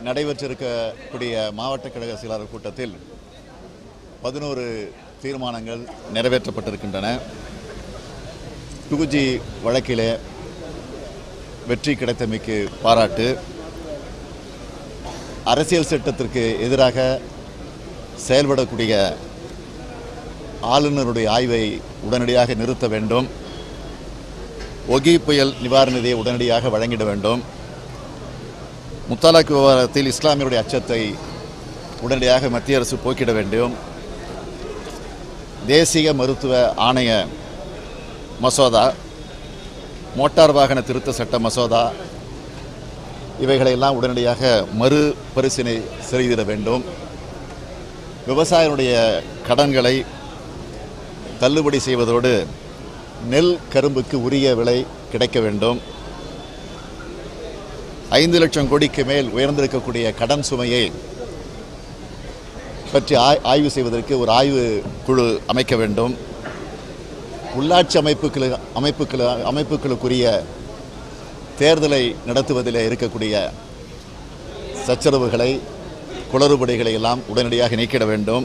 நடைபெற்றிருக்கக்கூடிய மாவட்ட கழக செயலாளர் கூட்டத்தில் பதினோரு தீர்மானங்கள் நிறைவேற்றப்பட்டிருக்கின்றன டூ ஜி வழக்கிலே வெற்றி கிடைத்தமைக்கு பாராட்டு அரசியல் சட்டத்திற்கு எதிராக செயல்படக்கூடிய ஆளுநருடைய ஆய்வை உடனடியாக நிறுத்த வேண்டும் ஒகி புயல் நிவாரண நிதியை உடனடியாக வழங்கிட வேண்டும் முத்தலாக் விவகாரத்தில் இஸ்லாமியருடைய அச்சத்தை உடனடியாக மத்திய அரசு போக்கிட வேண்டும் தேசிய மருத்துவ ஆணைய மசோதா மோட்டார் வாகன திருத்த சட்ட மசோதா இவைகளையெல்லாம் உடனடியாக மறு பரிசீலனை செய்திட வேண்டும் விவசாயிகளுடைய கடன்களை தள்ளுபடி செய்வதோடு நெல் கரும்புக்கு உரிய விலை கிடைக்க வேண்டும் ஐந்து லட்சம் கோடிக்கு மேல் உயர்ந்திருக்கக்கூடிய கடன் சுமையை பற்றி ஆய்- ஆய்வு செய்வதற்கு ஒரு ஆய்வு குழு அமைக்க வேண்டும் உள்ளாட்சி அமைப்புகளு அமைப்புகளு அமைப்புகளுக்குரிய தேர்தலை நடத்துவதில் இருக்கக்கூடிய சச்சரவுகளை குளறுபடிகளை எல்லாம் உடனடியாக நீக்கிட வேண்டும்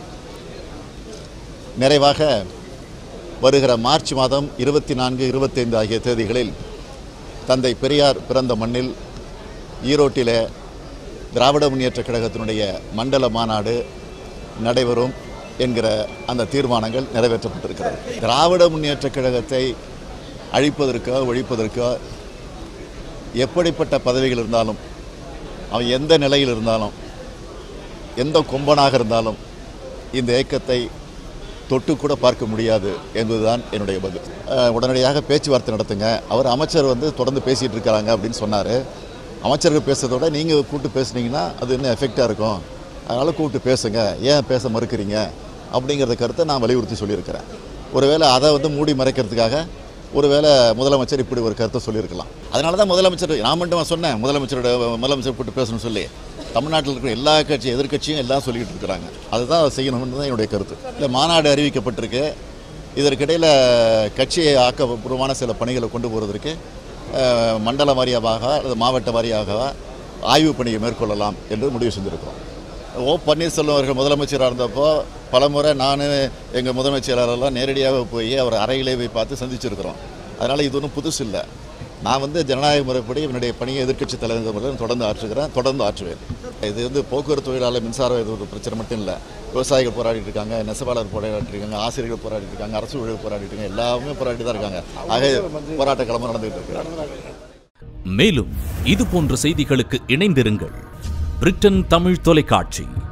நிறைவாக வருகிற மார்ச் மாதம் இருபத்தி நான்கு இருபத்தைந்து ஆகிய தேதிகளில் தந்தை பெரியார் பிறந்த மண்ணில் ஈரோட்டிலே திராவிட முன்னேற்றக் கழகத்தினுடைய மண்டல மாநாடு நடைபெறும் என்கிற அந்த தீர்மானங்கள் நிறைவேற்றப்பட்டிருக்கிறது திராவிட முன்னேற்றக் கழகத்தை அழிப்பதற்கோ ஒழிப்பதற்கோ எப்படிப்பட்ட பதவிகள் இருந்தாலும் அவன் எந்த நிலையில் இருந்தாலும் எந்த கொம்பனாக இருந்தாலும் இந்த இயக்கத்தை தொட்டு கூட பார்க்க முடியாது என்பதுதான் என்னுடைய பதில் அஹ், உடனடியாக பேச்சுவார்த்தை நடத்துங்க அவர் அமைச்சர் வந்து தொடர்ந்து பேசிகிட்டு இருக்கிறாங்க அப்படின்னு சொன்னார் அமைச்சர்கள் பேசுறதோட நீங்கள் கூப்பிட்டு பேசுனீங்கன்னா அது இன்னும் எஃபெக்டாக இருக்கும் அதனால் கூப்பிட்டு பேசுங்க ஏன் பேச மறுக்கிறீங்க அப்படிங்கிறத கருத்தை நான் வலியுறுத்தி சொல்லியிருக்கிறேன் ஒருவேளை அதை வந்து மூடி மறைக்கிறதுக்காக ஒருவேளை முதலமைச்சர் இப்படி ஒரு கருத்தை சொல்லியிருக்கலாம் அதனால தான் முதலமைச்சர் நான் மட்டும் சொன்னேன் முதலமைச்சரோட முதலமைச்சர் கூப்பிட்டு பேசணும்னு சொல்லி தமிழ்நாட்டில் இருக்கிற எல்லா கட்சி எதிர்க்கட்சியும் எல்லாம் சொல்லிக்கிட்டு இருக்கிறாங்க அதுதான் செய்யணும்னு தான் என்னுடைய கருத்து இந்த மாநாடு அறிவிக்கப்பட்டிருக்கு இதற்கிடையில் கட்சியை ஆக்கப்பூர்வமான சில பணிகளை கொண்டு போகிறதுக்கு அஹ், மண்டல வாரியாக அல்லது மாவட்ட வாரியாக ஆய்வு பணியை மேற்கொள்ளலாம் என்று முடிவு செஞ்சுருக்கிறோம் ஓ பன்னீர்செல்வம் அவர்கள் முதலமைச்சராக இருந்தப்போ பலமுறை நான் எங்கள் முதன்மைச் செயலாளர்லாம் நேரடியாக போய் அவர் அறையிலே போய் பார்த்து சந்திச்சிருக்கிறோம் அதனால் இது ஒன்றும் புதுசு இல்லை நான் வந்து ஜனநாயக முறைப்படி என்னுடைய பணியை எதிர்க்கட்சி தலைவர் முறையில் தொடர்ந்து ஆற்றுகிறேன் தொடர்ந்து ஆற்றுவேன் இது வந்து போக்குவரத்து தொழிலாளர் மின்சாரம் இது ஒரு பிரச்சனை மட்டும் இல்லை விவசாயிகள் போராடிட்டு இருக்காங்க நெசவாளர் போராடிட்டு இருக்காங்க ஆசிரியர்கள் போராடிட்டு இருக்காங்க அரசு ஊழியர்கள் போராடிட்டு இருக்காங்க எல்லாமே போராடிட்டு தான் இருக்காங்க ஆக போராட்ட கிளம்ப நடந்துகிட்டு இருக்கிறாங்க மேலும் இது போன்ற செய்திகளுக்கு இணைந்திருங்கள் பிரிட்டன் தமிழ் தொலைக்காட்சி